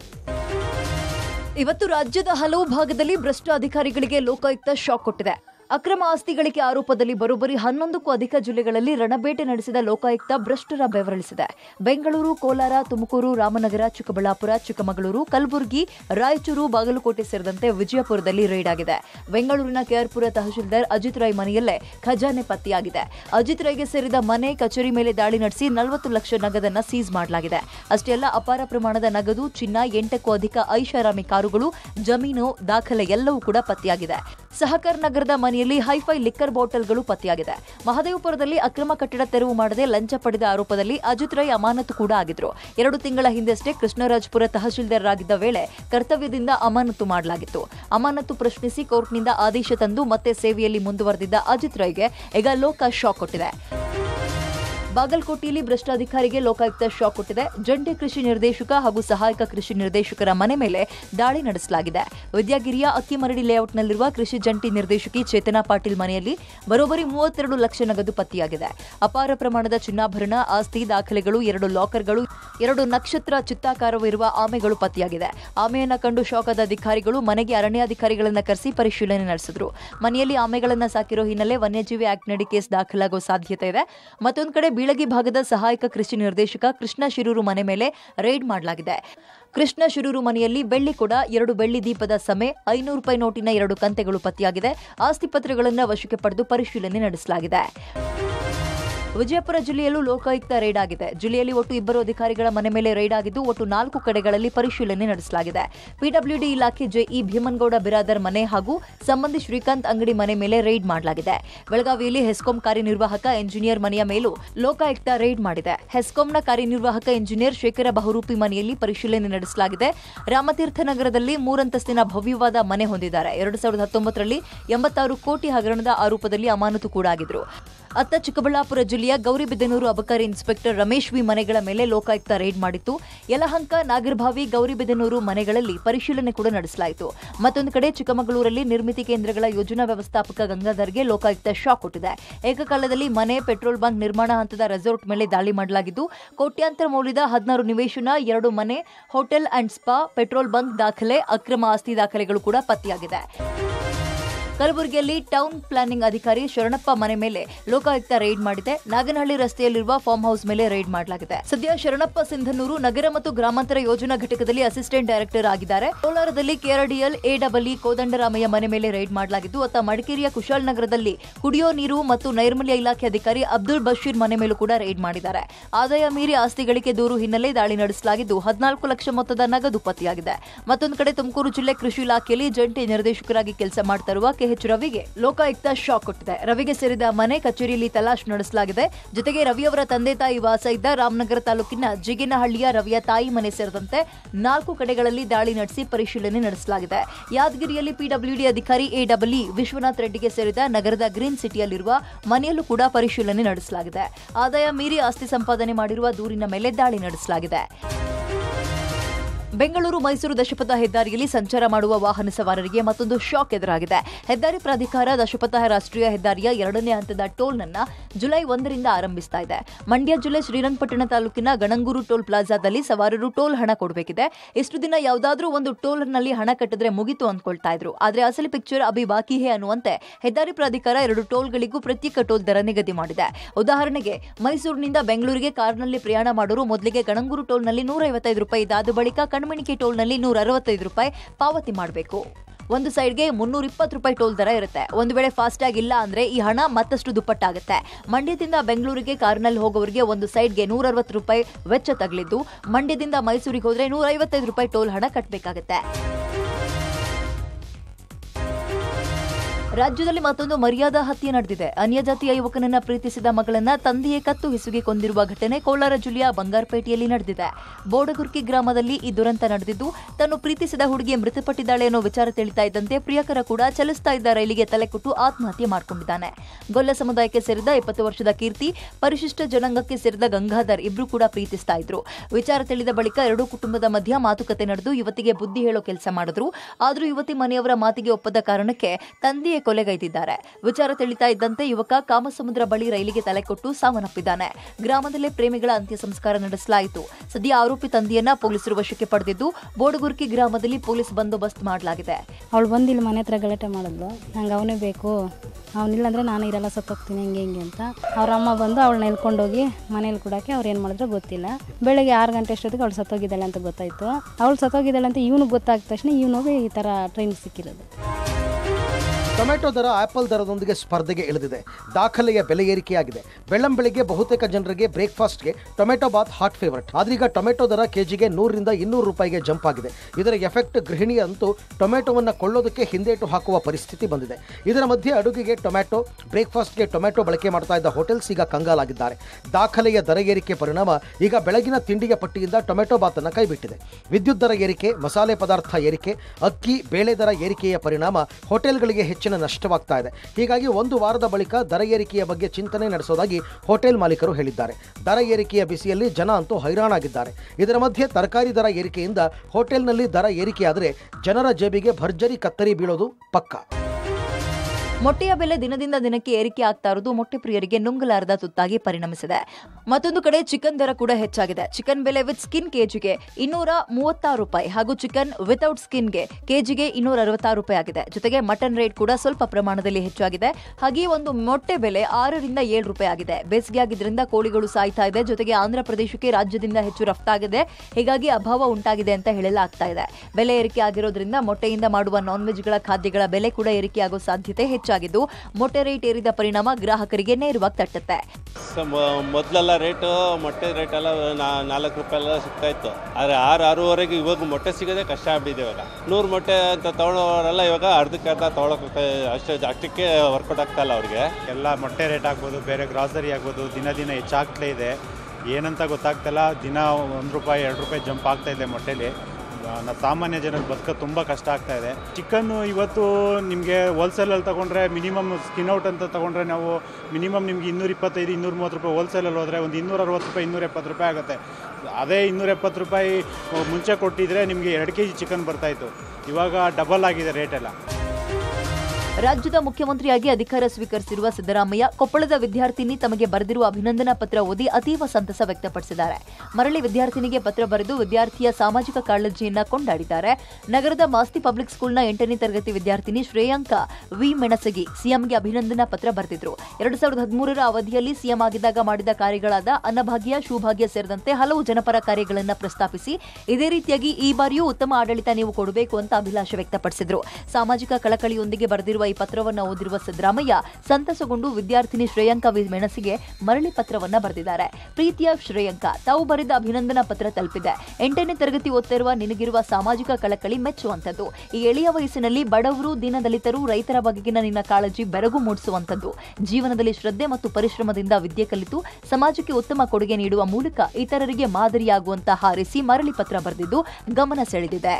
ನನಗೆ ಇವತ್ತು ರಾಜ್ಯದ ಹಲವು ಭಾಗದಲ್ಲಿ ಭ್ರಷ್ಟ ಅಧಿಕಾರಿಗಳಿಗೆ ಲೋಕಾಯುಕ್ತ ಶಾಕ್ ಕೊಟ್ಟಿದೆ ಅಕ್ರಮ ಆಸ್ತಿ ಗಳಿಕೆ ಆರೋಪದಲ್ಲಿ ಬರೋಬ್ಬರಿ ಹನ್ನೊಂದಕ್ಕೂ ಅಧಿಕ ಜಿಲ್ಲೆಗಳಲ್ಲಿ ರಣಬೇಟೆ ನಡೆಸಿದ ಲೋಕಾಯುಕ್ತ ಭ್ರಷ್ಟರ ಬೆವರಳಿಸಿದೆ ಬೆಂಗಳೂರು ಕೋಲಾರ ತುಮಕೂರು ರಾಮನಗರ ಚಿಕ್ಕಬಳ್ಳಾಪುರ ಚಿಕ್ಕಮಗಳೂರು ಕಲಬುರಗಿ ರಾಯಚೂರು ಬಾಗಲಕೋಟೆ ಸೇರಿದಂತೆ ವಿಜಯಪುರದಲ್ಲಿ ರೈಡ್ ಆಗಿದೆ ಬೆಂಗಳೂರಿನ ಕೆಆರ್ಪುರ ತಹಶೀಲ್ದಾರ್ ಅಜಿತ್ ರೈ ಮನೆಯಲ್ಲೇ ಖಜಾನೆ ಪತ್ತೆಯಾಗಿದೆ ಅಜಿತ್ ರೈಗೆ ಸೇರಿದ ಮನೆ ಕಚೇರಿ ಮೇಲೆ ದಾಳಿ ನಡೆಸಿ ನಲವತ್ತು ಲಕ್ಷ ನಗದನ್ನ ಸೀಸ್ ಮಾಡಲಾಗಿದೆ ಅಷ್ಟೇ ಅಲ್ಲ ಅಪಾರ ಪ್ರಮಾಣದ ನಗದು ಚಿನ್ನ ಎಂಟಕ್ಕೂ ಅಧಿಕ ಐಷಾರಾಮಿ ಕಾರುಗಳು ಜಮೀನು ದಾಖಲೆ ಎಲ್ಲವೂ ಕೂಡ ಪತ್ತೆಯಾಗಿದೆ ಸಹಕಾರ್ ನಗರದ ಮನೆಯಲ್ಲಿ ಹೈಫೈ ಲಿಕ್ಕರ್ ಬಾಟಲ್ಗಳು ಪತ್ತೆಯಾಗಿದೆ ಮಹದೇವಪುರದಲ್ಲಿ ಅಕ್ರಮ ಕಟ್ಟಡ ತೆರವು ಮಾಡದೆ ಲಂಚ ಪಡೆದ ಆರೋಪದಲ್ಲಿ ಅಜಿತ್ ರೈ ಅಮಾನತು ಕೂಡ ಆಗಿದ್ರು ಎರಡು ತಿಂಗಳ ಹಿಂದಷ್ಟೇ ಕೃಷ್ಣರಾಜಪುರ ತಹಶೀಲ್ದಾರರಾಗಿದ್ದ ವೇಳೆ ಕರ್ತವ್ಯದಿಂದ ಅಮಾನತು ಮಾಡಲಾಗಿತ್ತು ಅಮಾನತು ಪ್ರಶ್ನಿಸಿ ಕೋರ್ಟ್ನಿಂದ ಆದೇಶ ತಂದು ಮತ್ತೆ ಸೇವೆಯಲ್ಲಿ ಮುಂದುವರೆದಿದ್ದ ಅಜಿತ್ ರೈಗೆ ಈಗ ಲೋಕ ಶಾಕ್ ಕೊಟ್ಟಿದೆ ಬಾಗಲಕೋಟೆಯಲ್ಲಿ ಭ್ರಷ್ಟ ಅಧಿಕಾರಿಗೆ ಲೋಕಾಯುಕ್ತ ಶಾಕ್ ಕೊಟ್ಟಿದೆ ಜಂಟಿ ಕೃಷಿ ನಿರ್ದೇಶಕ ಹಾಗೂ ಸಹಾಯಕ ಕೃಷಿ ನಿರ್ದೇಶಕರ ಮನೆ ಮೇಲೆ ದಾಳಿ ನಡೆಸಲಾಗಿದೆ ವಿದ್ಯಾಗಿರಿಯ ಅಕ್ಕಿಮರಡಿ ಲೇಔಟ್ನಲ್ಲಿರುವ ಕೃಷಿ ಜಂಟಿ ನಿರ್ದೇಶಕಿ ಚೇತನಾ ಪಾಟೀಲ್ ಮನೆಯಲ್ಲಿ ಬರೋಬ್ಬರಿ ಮೂವತ್ತೆರಡು ಲಕ್ಷ ನಗದು ಪತ್ತೆಯಾಗಿದೆ ಅಪಾರ ಪ್ರಮಾಣದ ಚಿನ್ನಾಭರಣ ಆಸ್ತಿ ದಾಖಲೆಗಳು ಎರಡು ಲಾಕರ್ಗಳು ಎರಡು ನಕ್ಷತ್ರ ಚಿತ್ತಾಕಾರವಿರುವ ಆಮೆಗಳು ಪತ್ತೆಯಾಗಿದೆ ಆಮೆಯನ್ನ ಕಂಡು ಶಾಕ್ ಆದ ಅಧಿಕಾರಿಗಳು ಮನೆಗೆ ಅರಣ್ಯಾಧಿಕಾರಿಗಳನ್ನ ಕರೆಸಿ ಪರಿಶೀಲನೆ ನಡೆಸಿದ್ರು ಮನೆಯಲ್ಲಿ ಆಮೆಗಳನ್ನ ಸಾಕಿರೋ ಹಿನ್ನೆಲೆ ವನ್ಯಜೀವಿ ಆಕ್ಟ್ನಡಿ ಕೇಸ್ ದಾಖಲಾಗುವ ಸಾಧ್ಯತೆ ಇದೆ ಮತ್ತೊಂದು ಕಡೆ ಬೀಳಗಿ ಭಾಗದ ಸಹಾಯಕ ಕೃಷಿ ನಿರ್ದೇಶಕ ಕೃಷ್ಣ ಶಿರೂರು ಮನೆ ಮೇಲೆ ರೈಡ್ ಮಾಡಲಾಗಿದೆ ಕೃಷ್ಣ ಶಿರೂರು ಮನೆಯಲ್ಲಿ ಬೆಳ್ಳಿ ಕೂಡ ಎರಡು ಬೆಳ್ಳಿ ದೀಪದ ಸಮೆ ಐನೂರು ರೂಪಾಯಿ ನೋಟಿನ ಎರಡು ಕಂತೆಗಳು ಪತ್ತೆಯಾಗಿದೆ ಆಸ್ತಿ ಪತ್ರಗಳನ್ನು ವಶಕ್ಕೆ ಪಡೆದು ಪರಿಶೀಲನೆ ನಡೆಸಲಾಗಿದೆ ವಿಜಯಪುರ ಜಿಲ್ಲೆಯಲ್ಲೂ ಲೋಕಾಯುಕ್ತ ರೈಡ್ ಆಗಿದೆ ಜಿಲ್ಲೆಯಲ್ಲಿ ಒಟ್ಟು ಇಬ್ಬರು ಅಧಿಕಾರಿಗಳ ಮನೆ ಮೇಲೆ ರೈಡ್ ಆಗಿದ್ದು ಒಟ್ಟು ನಾಲ್ಕು ಕಡೆಗಳಲ್ಲಿ ಪರಿಶೀಲನೆ ನಡೆಸಲಾಗಿದೆ ಪಿಡಬ್ಲ್ಯೂಡಿ ಇಲಾಖೆ ಜೆಇ ಭೀಮನ್ಗೌಡ ಬಿರಾದರ್ ಮನೆ ಹಾಗೂ ಸಂಬಂಧಿ ಶ್ರೀಕಾಂತ್ ಅಂಗಡಿ ಮನೆ ಮೇಲೆ ರೈಡ್ ಮಾಡಲಾಗಿದೆ ಬೆಳಗಾವಿಯಲ್ಲಿ ಹೆಸ್ಕಾಂ ಕಾರ್ಯನಿರ್ವಾಹಕ ಎಂಜಿನಿಯರ್ ಮನೆಯ ಮೇಲೂ ಲೋಕಾಯುಕ್ತ ರೈಡ್ ಮಾಡಿದೆ ಹೆಸ್ಕಾಂನ ಕಾರ್ಯನಿರ್ವಾಹಕ ಇಂಜಿನಿಯರ್ ಶೇಖರ ಬಹುರೂಪಿ ಮನೆಯಲ್ಲಿ ಪರಿಶೀಲನೆ ನಡೆಸಲಾಗಿದೆ ರಾಮತೀರ್ಥ ನಗರದಲ್ಲಿ ಮೂರಂತಸ್ತಿನ ಭವ್ಯವಾದ ಮನೆ ಹೊಂದಿದ್ದಾರೆ ಎರಡು ಸಾವಿರದ ಹತ್ತೊಂಬತ್ತರಲ್ಲಿ ಎಂಬತ್ತಾರು ಕೋಟಿ ಹಗರಣದ ಆರೋಪದಲ್ಲಿ ಅಮಾನತು ಕೂಡ ಆಗಿದ್ರು ಅತ್ತ ಚಿಕ್ಕಬಳ್ಳಾಪುರ ಜಿಲ್ಲೆಯ ಗೌರಿಬಿದನೂರು ಅಬಕಾರಿ ಇನ್ಸ್ಪೆಕ್ಟರ್ ರಮೇಶ್ ವಿ ಮನೆಗಳ ಮೇಲೆ ಲೋಕಾಯುಕ್ತ ರೈಡ್ ಮಾಡಿತ್ತು ಯಲಹಂಕ ನಾಗರಭಾವಿ ಗೌರಿಬಿದನೂರು ಮನೆಗಳಲ್ಲಿ ಪರಿಶೀಲನೆ ಕೂಡ ನಡೆಸಲಾಯಿತು ಮತ್ತೊಂದು ಕಡೆ ಚಿಕ್ಕಮಗಳೂರಲ್ಲಿ ನಿರ್ಮಿತಿ ಕೇಂದ್ರಗಳ ಯೋಜನಾ ವ್ಯವಸ್ಥಾಪಕ ಗಂಗಾಧರ್ಗೆ ಲೋಕಾಯುಕ್ತ ಶಾಕ್ ಕೊಟ್ಟಿದೆ ಏಕಕಾಲದಲ್ಲಿ ಮನೆ ಪೆಟ್ರೋಲ್ ಬಂಕ್ ನಿರ್ಮಾಣ ಹಂತದ ರೆಸಾರ್ಟ್ ಮೇಲೆ ದಾಳಿ ಮಾಡಲಾಗಿದ್ದು ಕೋಟ್ಯಾಂತರ ಮೌಲ್ಯದ ಹದಿನಾರು ನಿವೇಶನ ಎರಡು ಮನೆ hotel and spa petrol bunk ದಾಖಲೆ ಅಕ್ರಮ ಆಸ್ತಿ ದಾಖಲೆಗಳು ಕೂಡ ಪತ್ತೆಯಾಗಿದೆ ಕಲಬುರಗಿಯಲ್ಲಿ ಟೌನ್ ಪ್ಲಾನಿಂಗ್ ಅಧಿಕಾರಿ ಶರಣಪ್ಪ ಮನೆ ಮೇಲೆ ಲೋಕಾಯುಕ್ತ ರೈಡ್ ಮಾಡಿದೆ ನಾಗನಹಳ್ಳಿ ರಸ್ತೆಯಲ್ಲಿರುವ ಫಾರ್ಮ್ ಹೌಸ್ ಮೇಲೆ ರೈಡ್ ಮಾಡಲಾಗಿದೆ ಸದ್ಯ ಶರಣಪ್ಪ ಸಿಂಧನೂರು ನಗರ ಮತ್ತು ಗ್ರಾಮಾಂತರ ಯೋಜನಾ ಘಟಕದಲ್ಲಿ ಅಸಿಸ್ಟೆಂಟ್ ಡೈರೆಕ್ಟರ್ ಆಗಿದ್ದಾರೆ ಕೋಲಾರದಲ್ಲಿ ಕೆಆರ್ಡಿಎಲ್ ಎಡಬ್ಲ್ಇ ಕೋದಂಡರಾಮಯ್ಯ ಮನೆ ಮೇಲೆ ರೈಡ್ ಮಾಡಲಾಗಿದ್ದು ಅತ್ತ ಮಡಿಕೇರಿಯ ಕುಶಾಲ್ ನಗರದಲ್ಲಿ ಕುಡಿಯೋ ನೀರು ಮತ್ತು ನೈರ್ಮಲ್ಯ ಇಲಾಖೆ ಅಧಿಕಾರಿ ಅಬ್ದುಲ್ ಬಶೀರ್ ಮನೆ ಮೇಲೂ ಕೂಡ ರೈಡ್ ಮಾಡಿದ್ದಾರೆ ಆದಾಯ ಮೀರಿ ಆಸ್ತಿ ಗಳಿಕೆ ದೂರು ಹಿನ್ನೆಲೆ ದಾಳಿ ನಡೆಸಲಾಗಿದ್ದು ಹದಿನಾಲ್ಕು ಲಕ್ಷ ಮೊತ್ತದ ನಗದು ಪತ್ತೆಯಾಗಿದೆ ಮತ್ತೊಂದು ಕಡೆ ತುಮಕೂರು ಜಿಲ್ಲೆ ಕೃಷಿ ಇಲಾಖೆಯಲ್ಲಿ ಜಂಟಿ ನಿರ್ದೇಶಕರಾಗಿ ಕೆಲಸ ಮಾಡ್ತಾ ಇರುವ ಕೆಎಚ್ ರವಿಗೆ ಲೋಕಾಯುಕ್ತ ಶಾಕ್ ಕೊಟ್ಟಿದೆ ರವಿಗೆ ಸೇರಿದ ಮನೆ ಕಚೇರಿಯಲ್ಲಿ ತಲಾಶ್ ನಡೆಸಲಾಗಿದೆ ಜೊತೆಗೆ ರವಿಯವರ ತಂದೆ ತಾಯಿ ವಾಸ ಇದ್ದ ರಾಮನಗರ ತಾಲೂಕಿನ ಜಿಗಿನಹಳ್ಳಿಯ ರವಿಯ ತಾಯಿ ಮನೆ ಸೇರಿದಂತೆ ನಾಲ್ಕು ಕಡೆಗಳಲ್ಲಿ ದಾಳಿ ನಡೆಸಿ ಪರಿಶೀಲನೆ ನಡೆಸಲಾಗಿದೆ ಯಾದಗಿರಿಯಲ್ಲಿ ಪಿಡಬ್ಲ್ಯೂಡಿ ಅಧಿಕಾರಿ ಎಡಬ್ಲ್ಇ ವಿಶ್ವನಾಥ್ ರೆಡ್ಡಿಗೆ ಸೇರಿದ ನಗರದ ಗ್ರೀನ್ ಸಿಟಿಯಲ್ಲಿರುವ ಮನೆಯಲ್ಲೂ ಕೂಡ ಪರಿಶೀಲನೆ ನಡೆಸಲಾಗಿದೆ ಆದಾಯ ಮೀರಿ ಆಸ್ತಿ ಸಂಪಾದನೆ ಮಾಡಿರುವ ದೂರಿನ ಮೇಲೆ ದಾಳಿ ನಡೆಸಲಾಗಿದೆ ಬೆಂಗಳೂರು ಮೈಸೂರು ದಶಪಥ ಹೆದ್ದಾರಿಯಲ್ಲಿ ಸಂಚಾರ ಮಾಡುವ ವಾಹನ ಸವಾರರಿಗೆ ಮತ್ತೊಂದು ಶಾಕ್ ಎದುರಾಗಿದೆ ಹೆದ್ದಾರಿ ಪ್ರಾಧಿಕಾರ ದಶಪಥ ರಾಷ್ಟ್ರೀಯ ಹೆದ್ದಾರಿಯ ಎರಡನೇ ಹಂತದ ಟೋಲ್ನನ್ನ ಜುಲೈ ಒಂದರಿಂದ ಆರಂಭಿಸ್ತಾ ಇದೆ ಮಂಡ್ಯ ಜಿಲ್ಲೆ ಶ್ರೀರಂಗಪಟ್ಟಣ ತಾಲೂಕಿನ ಗಣಂಗೂರು ಟೋಲ್ ಪ್ಲಾಜಾದಲ್ಲಿ ಸವಾರರು ಟೋಲ್ ಹಣ ಕೊಡಬೇಕಿದೆ ಇಷ್ಟು ದಿನ ಯಾವುದಾದ್ರೂ ಒಂದು ಟೋಲ್ನಲ್ಲಿ ಹಣ ಕಟ್ಟಿದ್ರೆ ಮುಗಿತು ಅಂದ್ಕೊಳ್ತಾ ಇದ್ರು ಆದ್ರೆ ಅಸಲಿ ಪಿಕ್ಚರ್ ಅಭಿ ಬಾಕಿ ಹೇ ಅನ್ನುವಂತೆ ಹೆದ್ದಾರಿ ಪ್ರಾಧಿಕಾರ ಎರಡು ಟೋಲ್ಗಳಿಗೂ ಪ್ರತ್ಯೇಕ ಟೋಲ್ ದರ ನಿಗದಿ ಮಾಡಿದೆ ಉದಾಹರಣೆಗೆ ಮೈಸೂರಿನಿಂದ ಬೆಂಗಳೂರಿಗೆ ಕಾರ್ನಲ್ಲಿ ಪ್ರಯಾಣ ಮಾಡೋರು ಮೊದಲಿಗೆ ಗಣಂಗೂರು ಟೋಲ್ನಲ್ಲಿ ನೂರ ಐವತ್ತೈದು ರೂಪಾಯಿ ಇದಾದ ಬಳಿಕ ಕಣ್ಮಣಿಕೆ ಟೋಲ್ನಲ್ಲಿ ನೂರ ಅರವತ್ತೈದು ರೂಪಾಯಿ ಪಾವತಿ ಮಾಡಬೇಕು ಒಂದು ಸೈಡ್ಗೆ ಮುನ್ನೂರ ಇಪ್ಪತ್ತು ರೂಪಾಯಿ ಟೋಲ್ ದರ ಇರುತ್ತೆ ಒಂದು ವೇಳೆ ಫಾಸ್ಟ್ಯಾಗ್ ಇಲ್ಲ ಅಂದ್ರೆ ಈ ಹಣ ಮತ್ತಷ್ಟು ದುಪ್ಪಟ್ಟಾಗುತ್ತೆ ಮಂಡ್ಯದಿಂದ ಬೆಂಗಳೂರಿಗೆ ಕಾರ್ನಲ್ಲಿ ಹೋಗೋರಿಗೆ ಒಂದು ಸೈಡ್ಗೆ ನೂರ ಅರವತ್ತು ರೂಪಾಯಿ ವೆಚ್ಚ ತಗಲಿದ್ದು ಮಂಡ್ಯದಿಂದ ಮೈಸೂರಿಗೆ ಹೋದ್ರೆ ನೂರ ಐವತ್ತೈದು ರೂಪಾಯಿ ಟೋಲ್ ಹಣ ಕಟ್ಟಬೇಕಾಗುತ್ತೆ ರಾಜ್ಯದಲ್ಲಿ ಮತ್ತೊಂದು ಮರ್ಯಾದಾ ಹತ್ಯೆ ನಡೆದಿದೆ ಅನ್ಯಜಾತಿಯ ಯುವಕನನ್ನ ಪ್ರೀತಿಸಿದ ಮಗಳನ್ನ ತಂದೆಯೇ ಕತ್ತು ಹಿಸುಗಿ ಕೊಂದಿರುವ ಘಟನೆ ಕೋಲಾರ ಜಿಲ್ಲೆಯ ಬಂಗಾರಪೇಟೆಯಲ್ಲಿ ನಡೆದಿದೆ ಬೋಡಗುರ್ಕಿ ಗ್ರಾಮದಲ್ಲಿ ಈ ದುರಂತ ನಡೆದಿದ್ದು ತನ್ನು ಪ್ರೀತಿಸಿದ ಹುಡುಗಿ ಮೃತಪಟ್ಟಿದ್ದಾಳೆ ಅನ್ನೋ ವಿಚಾರ ತಿಳಿತಾ ಇದ್ದಂತೆ ಪ್ರಿಯಕರ ಕೂಡ ಚಲಿಸ್ತಾ ಇದ್ದ ರೈಲಿಗೆ ತಲೆ ಕೊಟ್ಟು ಆತ್ಮಹತ್ಯೆ ಮಾಡಿಕೊಂಡಿದ್ದಾನೆ ಗೊಲ್ಲ ಸಮುದಾಯಕ್ಕೆ ಸೇರಿದ ಇಪ್ಪತ್ತು ವರ್ಷದ ಕೀರ್ತಿ ಪರಿಶಿಷ್ಟ ಜನಾಂಗಕ್ಕೆ ಸೇರಿದ ಗಂಗಾಧರ್ ಇಬ್ರು ಕೂಡ ಪ್ರೀತಿಸ್ತಾ ಇದ್ರು ವಿಚಾರ ತಿಳಿದ ಬಳಿಕ ಎರಡೂ ಕುಟುಂಬದ ಮಧ್ಯ ಮಾತುಕತೆ ನಡೆದು ಯುವತಿಗೆ ಬುದ್ಧಿ ಹೇಳೋ ಕೆಲಸ ಮಾಡಿದ್ರು ಆದ್ರೂ ಯುವತಿ ಮನೆಯವರ ಮಾತಿಗೆ ಒಪ್ಪದ ಕಾರಣಕ್ಕೆ ತಂದೆಯೇ ಕೊಲೆಗೈದಿದ್ದಾರೆ ವಿಚಾರ ತಿಳಿತಾ ಇದ್ದಂತೆ ಯುವಕ ಕಾಮಸಮುದ್ರ ಬಳಿ ರೈಲಿಗೆ ತಲೆ ಕೊಟ್ಟು ಸಾವನ್ನಪ್ಪಿದ್ದಾನೆ ಗ್ರಾಮದಲ್ಲೇ ಪ್ರೇಮಿಗಳ ಅಂತ್ಯ ಸಂಸ್ಕಾರ ನಡೆಸಲಾಯಿತು ಸದ್ಯ ಆರೋಪಿ ತಂದೆಯನ್ನ ಪೊಲೀಸರು ವಶಕ್ಕೆ ಪಡೆದಿದ್ದು ಬೋಡಗುರ್ಕಿ ಗ್ರಾಮದಲ್ಲಿ ಪೊಲೀಸ್ ಬಂದೋಬಸ್ತ್ ಮಾಡಲಾಗಿದೆ ಅವಳು ಬಂದು ಇಲ್ಲಿ ಮನೆ ಹತ್ರ ಗಲಾಟೆ ಮಾಡಿದ್ಲು ನಂಗೆ ಅವನೇ ಬೇಕು ಅವನಿಲ್ಲಂದ್ರೆ ನಾನು ಇರಲ್ಲ ಸತ್ತೋಗ್ತೀನಿ ಹಿಂಗೆ ಹಿಂಗೆ ಅಂತ ಅವ್ರ ಅಮ್ಮ ಬಂದು ಅವಳನ್ನ ಎಳ್ಕೊಂಡೋಗಿ ಮನೇಲಿ ಕೊಡೋಕ್ಕೆ ಅವ್ರು ಏನು ಮಾಡಿದ್ರು ಗೊತ್ತಿಲ್ಲ ಬೆಳಗ್ಗೆ ಆರು ಗಂಟೆ ಅಷ್ಟೊತ್ತಿಗೆ ಅವಳು ಸತ್ತೋಗಿದ್ದಾಳೆ ಅಂತ ಗೊತ್ತಾಯಿತು ಅವಳು ಸತ್ತೋಗಿದ್ದಾಳೆ ಅಂತ ಇವನು ಗೊತ್ತಾದ ತಕ್ಷಣ ಇವನಿಗೆ ಈ ಥರ ಟ್ರೈನ್ ಸಿಕ್ಕಿರೋದು ಟೊಮೆಟೊ ದರ ಆಪಲ್ ದರದೊಂದಿಗೆ ಸ್ಪರ್ಧೆಗೆ ಇಳಿದಿದೆ ದಾಖಲೆಯ ಬೆಲೆ ಏರಿಕೆಯಾಗಿದೆ ಬೆಳ್ಳಂ ಬೆಳಿಗ್ಗೆ ಬಹುತೇಕ ಜನರಿಗೆ ಬ್ರೇಕ್ಫಾಸ್ಟ್ಗೆ ಟೊಮೆಟೊ ಬಾತ್ ಹಾಟ್ ಫೇವರೆಟ್ ಆದ್ರೀಗ ಟೊಮೆಟೊ ದರ ಕೆಜಿಗೆ ನೂರರಿಂದ ಇನ್ನೂರು ರೂಪಾಯಿಗೆ ಜಂಪ್ ಆಗಿದೆ ಇದರ ಎಫೆಕ್ಟ್ ಗೃಹಿಣಿಯಂತೂ ಟೊಮೆಟೊವನ್ನು ಕೊಳ್ಳೋದಕ್ಕೆ ಹಿಂದೇಟು ಹಾಕುವ ಪರಿಸ್ಥಿತಿ ಬಂದಿದೆ ಇದರ ಮಧ್ಯೆ ಅಡುಗೆಗೆ ಟೊಮೆಟೊ ಬ್ರೇಕ್ಫಾಸ್ಟ್ಗೆ ಟೊಮೆಟೊ ಬಳಕೆ ಮಾಡ್ತಾ ಇದ್ದ ಹೋಟೆಲ್ಸ್ ಈಗ ಕಂಗಾಲಾಗಿದ್ದಾರೆ ದಾಖಲೆಯ ದರ ಏರಿಕೆ ಪರಿಣಾಮ ಈಗ ಬೆಳಗಿನ ತಿಂಡಿಯ ಪಟ್ಟಿಯಿಂದ ಟೊಮೆಟೊ ಬಾತನ್ನು ಕೈಬಿಟ್ಟಿದೆ ವಿದ್ಯುತ್ ದರ ಏರಿಕೆ ಮಸಾಲೆ ಪದಾರ್ಥ ಏರಿಕೆ ಅಕ್ಕಿ ಬೇಳೆ ದರ ಏರಿಕೆಯ ಪರಿಣಾಮ ಹೋಟೆಲ್ಗಳಿಗೆ ಹೆಚ್ಚಿನ ಹೆಚ್ಚಿನ ನಷ್ಟವಾಗ್ತಾ ಇದೆ ಹೀಗಾಗಿ ಒಂದು ವಾರದ ಬಳಿಕ ದರ ಏರಿಕೆಯ ಬಗ್ಗೆ ಚಿಂತನೆ ನಡೆಸೋದಾಗಿ ಹೋಟೆಲ್ ಮಾಲೀಕರು ಹೇಳಿದ್ದಾರೆ ದರ ಏರಿಕೆಯ ಬಿಸಿಯಲ್ಲಿ ಜನ ಅಂತೂ ಹೈರಾಣಾಗಿದ್ದಾರೆ ಇದರ ಮಧ್ಯೆ ತರಕಾರಿ ದರ ಏರಿಕೆಯಿಂದ ಹೋಟೆಲ್ನಲ್ಲಿ ದರ ಏರಿಕೆಯಾದರೆ ಜನರ ಜೇಬಿಗೆ ಭರ್ಜರಿ ಕತ್ತರಿ ಬೀಳೋದು ಪಕ್ಕಾ ಮೊಟ್ಟೆಯ ಬೆಲೆ ದಿನದಿಂದ ದಿನಕ್ಕೆ ಏರಿಕೆ ಆಗ್ತಾ ಇರೋದು ಮೊಟ್ಟೆ ಪ್ರಿಯರಿಗೆ ನುಂಗಲಾರದ ತುತ್ತಾಗಿ ಪರಿಣಮಿಸಿದೆ ಮತ್ತೊಂದು ಕಡೆ ಚಿಕನ್ ದರ ಕೂಡ ಹೆಚ್ಚಾಗಿದೆ ಚಿಕನ್ ಬೆಲೆ ವಿತ್ ಸ್ಕಿನ್ ಕೆಜಿಗೆ ಇನ್ನೂರ ಮೂವತ್ತಾರು ರೂಪಾಯಿ ಹಾಗೂ ಚಿಕನ್ ವಿತೌಟ್ ಸ್ಕಿನ್ಗೆ ಕೆಜಿಗೆ ಇನ್ನೂರ ಅರವತ್ತಾರು ರೂಪಾಯಿ ಆಗಿದೆ ಜೊತೆಗೆ ಮಟನ್ ರೇಟ್ ಕೂಡ ಸ್ವಲ್ಪ ಪ್ರಮಾಣದಲ್ಲಿ ಹೆಚ್ಚಾಗಿದೆ ಹಾಗೆ ಒಂದು ಮೊಟ್ಟೆ ಬೆಲೆ ಆರರಿಂದ ಏಳು ರೂಪಾಯಿ ಆಗಿದೆ ಬೇಸಿಗೆ ಆಗಿದ್ರಿಂದ ಕೋಳಿಗಳು ಸಾಯ್ತಾ ಇದೆ ಜೊತೆಗೆ ಆಂಧ್ರ ಪ್ರದೇಶಕ್ಕೆ ರಾಜ್ಯದಿಂದ ಹೆಚ್ಚು ರಫ್ತಾಗಿದೆ ಹೀಗಾಗಿ ಅಭಾವ ಉಂಟಾಗಿದೆ ಅಂತ ಹೇಳಲಾಗ್ತಾ ಇದೆ ಬೆಲೆ ಏರಿಕೆ ಆಗಿರೋದ್ರಿಂದ ಮೊಟ್ಟೆಯಿಂದ ಮಾಡುವ ನಾನ್ ವೆಜ್ಗಳ ಖಾದ್ಯಗಳ ಬೆಲೆ ಕೂಡ ಏರಿಕೆಯಾಗೋ ಸಾಧ್ಯತೆ ಹೆಚ್ಚಾಗಿದ್ದು ಮೊಟ್ಟೆ ರೇಟ್ ಏರಿದ ಪರಿಣಾಮ ಗ್ರಾಹಕರಿಗೆ ನೇರವಾಗಿ ತಟ್ಟುತ್ತೆ ಮೊದಲೆಲ್ಲ ರೇಟು ಮೊಟ್ಟೆ ರೇಟ್ ಎಲ್ಲ ನಾ- ನಾಲ್ಕು ರೂಪಾಯಿ ಎಲ್ಲ ಸಿಗ್ತಾ ಇತ್ತು ಆದರೆ ಆರು ಆರೂವರೆಗೆ ಇವಾಗ ಮೊಟ್ಟೆ ಸಿಗೋದೇ ಕಷ್ಟ ಆಗ್ಬಿಟ್ಟಿದೆ ಇವಾಗ ನೂರು ಮೊಟ್ಟೆ ಅಂತ ತೊಗೊಳೋರೆಲ್ಲ ಇವಾಗ ಅರ್ಧಕ್ಕೆ ಅರ್ಧ ತೊಗೊಳಕ್ಕೆ ಅಷ್ಟು ಅಷ್ಟಕ್ಕೆ ವರ್ಕೌಟ್ ಆಗ್ತಾ ಇಲ್ಲ ಅವ್ರಿಗೆ ಎಲ್ಲ ಮೊಟ್ಟೆ ರೇಟ್ ಆಗ್ಬೋದು ಬೇರೆ ಗ್ರಾಸರಿ ಆಗ್ಬೋದು ದಿನ ದಿನ ಹೆಚ್ಚಾಗ್ತಲೇ ಇದೆ ಏನಂತ ಗೊತ್ತಾಗ್ತಿಲ್ಲ ದಿನ ಒಂದು ರೂಪಾಯಿ ಎರಡು ರೂಪಾಯಿ ಜಂಪ್ ಆಗ್ತಾ ಇದೆ ಮೊಟ್ಟೆಲಿ ನ- ಸಾಮಾನ್ಯ ಜನಕ್ಕೆ ಬದುಕೋದು ತುಂಬ ಕಷ್ಟ ಆಗ್ತಾ ಇದೆ ಚಿಕನ್ನು ಇವತ್ತು ನಿಮಗೆ ಹೋಲ್ಸೇಲಲ್ಲಿ ತೊಗೊಂಡ್ರೆ ಮಿನಿಮಮ್ ಸ್ಕಿನ್ ಔಟ್ ಅಂತ ತೊಗೊಂಡ್ರೆ ನಾವು ಮಿನಿಮಮ್ ನಿಮ್ಗೆ ಇನ್ನೂರ ಇಪ್ಪತ್ತೈದು ಇನ್ನೂರ ಮೂವತ್ತು ರೂಪಾಯಿ ಹೋಲ್ಸೇಲಲ್ಲಿ ಹೋದರೆ ಒಂದು ಇನ್ನೂರ ಅರವತ್ತು ರೂಪಾಯಿ ಇನ್ನೂರ ಎಪ್ಪತ್ತು ರೂಪಾಯಿ ಆಗುತ್ತೆ ಅದೇ ಇನ್ನೂರ ಎಪ್ಪತ್ತು ರೂಪಾಯಿ ಮುಂಚೆ ಕೊಟ್ಟಿದ್ರೆ ನಿಮಗೆ ಎರಡು ಕೆ ಜಿ ಚಿಕನ್ ಬರ್ತಾಯಿತ್ತು ಇವಾಗ ಡಬಲ್ ಆಗಿದೆ ರೇಟೆಲ್ಲ ರಾಜ್ಯದ ಮುಖ್ಯಮಂತ್ರಿಯಾಗಿ ಅಧಿಕಾರ ಸ್ವೀಕರಿಸಿರುವ ಸಿದ್ದರಾಮಯ್ಯ ಕೊಪ್ಪಳದ ವಿದ್ಯಾರ್ಥಿನಿ ತಮಗೆ ಬರೆದಿರುವ ಅಭಿನಂದನಾ ಪತ್ರ ಓದಿ ಅತೀವ ಸಂತಸ ವ್ಯಕ್ತಪಡಿಸಿದ್ದಾರೆ ಮರಳಿ ವಿದ್ಯಾರ್ಥಿನಿಗೆ ಪತ್ರ ಬರೆದು ವಿದ್ಯಾರ್ಥಿಯ ಸಾಮಾಜಿಕ ಕಾಳಜಿಯನ್ನ ಕೊಂಡಾಡಿದ್ದಾರೆ ನಗರದ ಮಾಸ್ತಿ ಪಬ್ಲಿಕ್ ಸ್ಕೂಲ್ನ ಎಂಟನೇ ತರಗತಿ ವಿದ್ಯಾರ್ಥಿನಿ ಶ್ರೇಯಾಂಕ ವಿ ಮೆಣಸಗಿ ಸಿಎಂಗೆ ಅಭಿನಂದನಾ ಪತ್ರ ಬರೆದಿದ್ರು ಎರಡು ಸಾವಿರದ ಹದಿಮೂರರ ಅವಧಿಯಲ್ಲಿ ಸಿಎಂ ಆಗಿದ್ದಾಗ ಮಾಡಿದ ಕಾರ್ಯಗಳಾದ ಅನ್ನಭಾಗ್ಯ ಶೂಭಾಗ್ಯ ಸೇರಿದಂತೆ ಹಲವು ಜನಪರ ಕಾರ್ಯಗಳನ್ನು ಪ್ರಸ್ತಾಪಿಸಿ ಇದೇ ರೀತಿಯಾಗಿ ಈ ಬಾರಿಯೂ ಉತ್ತಮ ಆಡಳಿತ ನೀವು ಕೊಡಬೇಕು ಅಂತ ಅಭಿಲಾಷೆ ವ್ಯಕ್ತಪಡಿಸಿದ್ರು ಸಾಮಾಜಿಕ ಕಳಕಳಿಯೊಂದಿಗೆ ಬರೆದಿರುವ ಈ ಪತ್ರವನ್ನು ಓದಿರುವ ಸಿದ್ದರಾಮಯ್ಯ ಸಂತಸಗೊಂಡು ವಿದ್ಯಾರ್ಥಿನಿ ಶ್ರೇಯಾಂಕ ವಿ ಮೆಣಸಿಗೆ ಮರಳಿ ಪತ್ರವನ್ನ ಬರೆದಿದ್ದಾರೆ ಪ್ರೀತಿಯ ಶ್ರೇಯಾಂಕ ತಾವು ಬರೆದ ಅಭಿನಂದನಾ ಪತ್ರ ತಲುಪಿದೆ ಎಂಟನೇ ತರಗತಿ ಓದ್ತಿರುವ ನಿನಗಿರುವ ಸಾಮಾಜಿಕ ಕಳಕಳಿ ಮೆಚ್ಚುವಂಥದ್ದು ಈ ಎಳೆಯ ವಯಸ್ಸಿನಲ್ಲಿ ಬಡವರು ದೀನದಲಿತರು ರೈತರ ಬಗೆಗಿನ ನಿನ್ನ ಕಾಳಜಿ ಬೆರಗು ಮೂಡಿಸುವಂಥದ್ದು ಜೀವನದಲ್ಲಿ ಶ್ರದ್ಧೆ ಮತ್ತು ಪರಿಶ್ರಮದಿಂದ ವಿದ್ಯೆ ಕಲಿತು ಸಮಾಜಕ್ಕೆ ಉತ್ತಮ ಕೊಡುಗೆ ನೀಡುವ ಮೂಲಕ ಇತರರಿಗೆ ಮಾದರಿಯಾಗುವಂತ ಹಾರಿಸಿ ಮರಳಿ ಪತ್ರ ಬರೆದಿದ್ದು ಗಮನ ಸೆಳೆದಿದೆ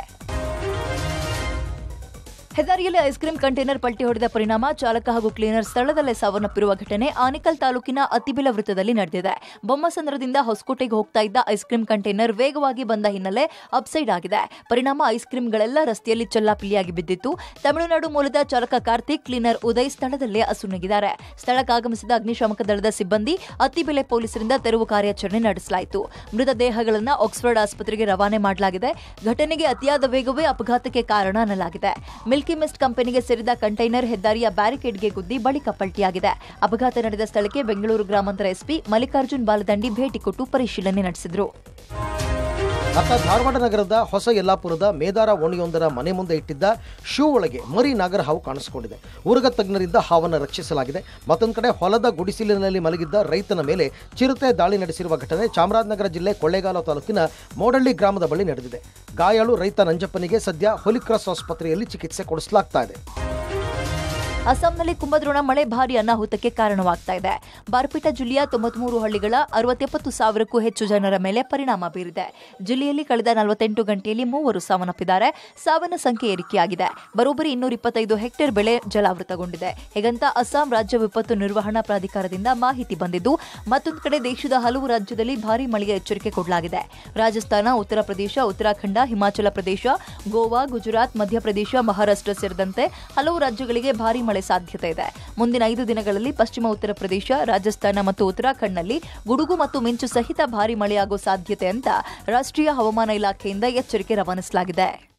ಹೆದ್ದಾರಿಯಲ್ಲಿ ಐಸ್ ಕ್ರೀಂ ಕಂಟೈನರ್ ಪಲ್ಟಿ ಹೊಡೆದ ಪರಿಣಾಮ ಚಾಲಕ ಹಾಗೂ ಕ್ಲೀನರ್ ಸ್ಥಳದಲ್ಲೇ ಸಾವನ್ನಪ್ಪಿರುವ ಘಟನೆ ಆನೇಕಲ್ ತಾಲೂಕಿನ ಅತ್ತಿಬಿಲ ವೃತ್ತದಲ್ಲಿ ನಡೆದಿದೆ ಬೊಮ್ಮಸಂದ್ರದಿಂದ ಹೊಸಕೋಟೆಗೆ ಹೋಗ್ತಾ ಇದ್ದ ಐಸ್ ಕ್ರೀಂ ಕಂಟೈನರ್ ವೇಗವಾಗಿ ಬಂದ ಹಿನ್ನೆಲೆ ಅಪ್ಸೈಡ್ ಆಗಿದೆ ಪರಿಣಾಮ ಐಸ್ ಕ್ರೀಂಗಳೆಲ್ಲ ರಸ್ತೆಯಲ್ಲಿ ಚಲ್ಲಾಪಿಲ್ಲಿಯಾಗಿ ಬಿದ್ದಿತ್ತು ತಮಿಳುನಾಡು ಮೂಲದ ಚಾಲಕ ಕಾರ್ತಿಕ್ ಕ್ಲೀನರ್ ಉದಯ್ ಸ್ಥಳದಲ್ಲೇ ಅಸುನಗಿದ್ದಾರೆ ಸ್ಥಳಕ್ಕೆ ಆಗಮಿಸಿದ ಅಗ್ನಿಶಾಮಕ ದಳದ ಸಿಬ್ಬಂದಿ ಅತ್ತಿಬೆಲೆ ಪೊಲೀಸರಿಂದ ತೆರವು ಕಾರ್ಯಾಚರಣೆ ನಡೆಸಲಾಯಿತು ಮೃತದೇಹಗಳನ್ನು ಆಕ್ಸ್ಫರ್ಡ್ ಆಸ್ಪತ್ರೆಗೆ ರವಾನೆ ಮಾಡಲಾಗಿದೆ ಘಟನೆಗೆ ಅತಿಯಾದ ವೇಗವೇ ಅಪಘಾತಕ್ಕೆ ಕಾರಣ ಅನ್ನಲಾಗಿದೆ ಮಿಲ್ಕಿ ಮಿಸ್ಟ್ ಕಂಪನಿಗೆ ಸೇರಿದ ಕಂಟೈನರ್ ಹೆದ್ದಾರಿಯ ಬ್ಯಾರಿಕೇಡ್ಗೆ ಗುದ್ದಿ ಬಳಿಕ ಪಲ್ಟಿಯಾಗಿದೆ ಅಪಘಾತ ನಡೆದ ಸ್ಥಳಕ್ಕೆ ಬೆಂಗಳೂರು ಗ್ರಾಮಾಂತರ ಎಸ್ಪಿ ಮಲ್ಲಿಕಾರ್ಜುನ್ ಬಾಲದಂಡಿ ಭೇಟಿ ಕೊಟ್ಟು ಪರಿಶೀಲನೆ ನಡೆಸಿದರು ಅತ್ತ ಧಾರವಾಡ ನಗರದ ಹೊಸ ಯಲ್ಲಾಪುರದ ಮೇದಾರ ಓಣಿಯೊಂದರ ಮನೆ ಮುಂದೆ ಇಟ್ಟಿದ್ದ ಶೂ ಒಳಗೆ ಮರಿ ನಾಗರ ಹಾವು ಕಾಣಿಸಿಕೊಂಡಿದೆ ಉರುಗ ತಜ್ಞರಿಂದ ಹಾವನ್ನು ರಕ್ಷಿಸಲಾಗಿದೆ ಮತ್ತೊಂದು ಕಡೆ ಹೊಲದ ಗುಡಿಸಿಲಿನಲ್ಲಿ ಮಲಗಿದ್ದ ರೈತನ ಮೇಲೆ ಚಿರತೆ ದಾಳಿ ನಡೆಸಿರುವ ಘಟನೆ ಚಾಮರಾಜನಗರ ಜಿಲ್ಲೆ ಕೊಳ್ಳೇಗಾಲ ತಾಲೂಕಿನ ಮೋಡಳ್ಳಿ ಗ್ರಾಮದ ಬಳಿ ನಡೆದಿದೆ ಗಾಯಾಳು ರೈತ ನಂಜಪ್ಪನಿಗೆ ಸದ್ಯ ಹೋಲಿಕ್ರಾಸ್ ಆಸ್ಪತ್ರೆಯಲ್ಲಿ ಚಿಕಿತ್ಸೆ ಕೊಡಿಸಲಾಗ್ತಾ ಇದೆ ಅಸ್ಸಾಂನಲ್ಲಿ ಕುಂಭದ್ರೋಣ ಮಳೆ ಭಾರಿ ಅನಾಹುತಕ್ಕೆ ಕಾರಣವಾಗ್ತಾ ಇದೆ ಬಾರ್ಪೇಟ ಜಿಲ್ಲೆಯ ತೊಂಬತ್ಮೂರು ಹಳ್ಳಿಗಳ ಅರವತ್ತೆಪ್ಪತ್ತು ಸಾವಿರಕ್ಕೂ ಹೆಚ್ಚು ಜನರ ಮೇಲೆ ಪರಿಣಾಮ ಬೀರಿದೆ ಜಿಲ್ಲೆಯಲ್ಲಿ ಕಳೆದ ನಲವತ್ತೆಂಟು ಗಂಟೆಯಲ್ಲಿ ಮೂವರು ಸಾವನ್ನಪ್ಪಿದ್ದಾರೆ ಸಾವಿನ ಸಂಖ್ಯೆ ಏರಿಕೆಯಾಗಿದೆ ಬರೋಬ್ಬರಿ ಇನ್ನೂರ ಇಪ್ಪತ್ತೈದು ಹೆಕ್ಟೇರ್ ಬೆಳೆ ಜಲಾವೃತಗೊಂಡಿದೆ ಹೀಗಂತ ಅಸ್ಸಾಂ ರಾಜ್ಯ ವಿಪತ್ತು ನಿರ್ವಹಣಾ ಪ್ರಾಧಿಕಾರದಿಂದ ಮಾಹಿತಿ ಬಂದಿದ್ದು ಮತ್ತೊಂದು ಕಡೆ ದೇಶದ ಹಲವು ರಾಜ್ಯದಲ್ಲಿ ಭಾರೀ ಮಳೆಯ ಎಚ್ಚರಿಕೆ ಕೊಡಲಾಗಿದೆ ರಾಜಸ್ಥಾನ ಉತ್ತರ ಪ್ರದೇಶ ಉತ್ತರಾಖಂಡ ಹಿಮಾಚಲ ಪ್ರದೇಶ ಗೋವಾ ಗುಜರಾತ್ ಮಧ್ಯಪ್ರದೇಶ ಮಹಾರಾಷ್ಟ್ರ ಸೇರಿದಂತೆ ಹಲವು ರಾಜ್ಯಗಳಿಗೆ ಭಾರೀ ಮಳೆ ಸಾಧ್ಯತೆ ಇದೆ ಮುಂದಿನ ಐದು ದಿನಗಳಲ್ಲಿ ಪಶ್ಚಿಮ ಉತ್ತರ ಪ್ರದೇಶ ರಾಜಸ್ಥಾನ ಮತ್ತು ಉತ್ತರಾಖಂಡ್ನಲ್ಲಿ ಗುಡುಗು ಮತ್ತು ಮಿಂಚು ಸಹಿತ ಭಾರೀ ಮಳೆಯಾಗುವ ಸಾಧ್ಯತೆ ಅಂತ ರಾಷ್ಟ್ರೀಯ ಹವಾಮಾನ ಇಲಾಖೆಯಿಂದ ಎಚ್ಚರಿಕೆ ರವಾನಿಸಲಾಗಿದೆ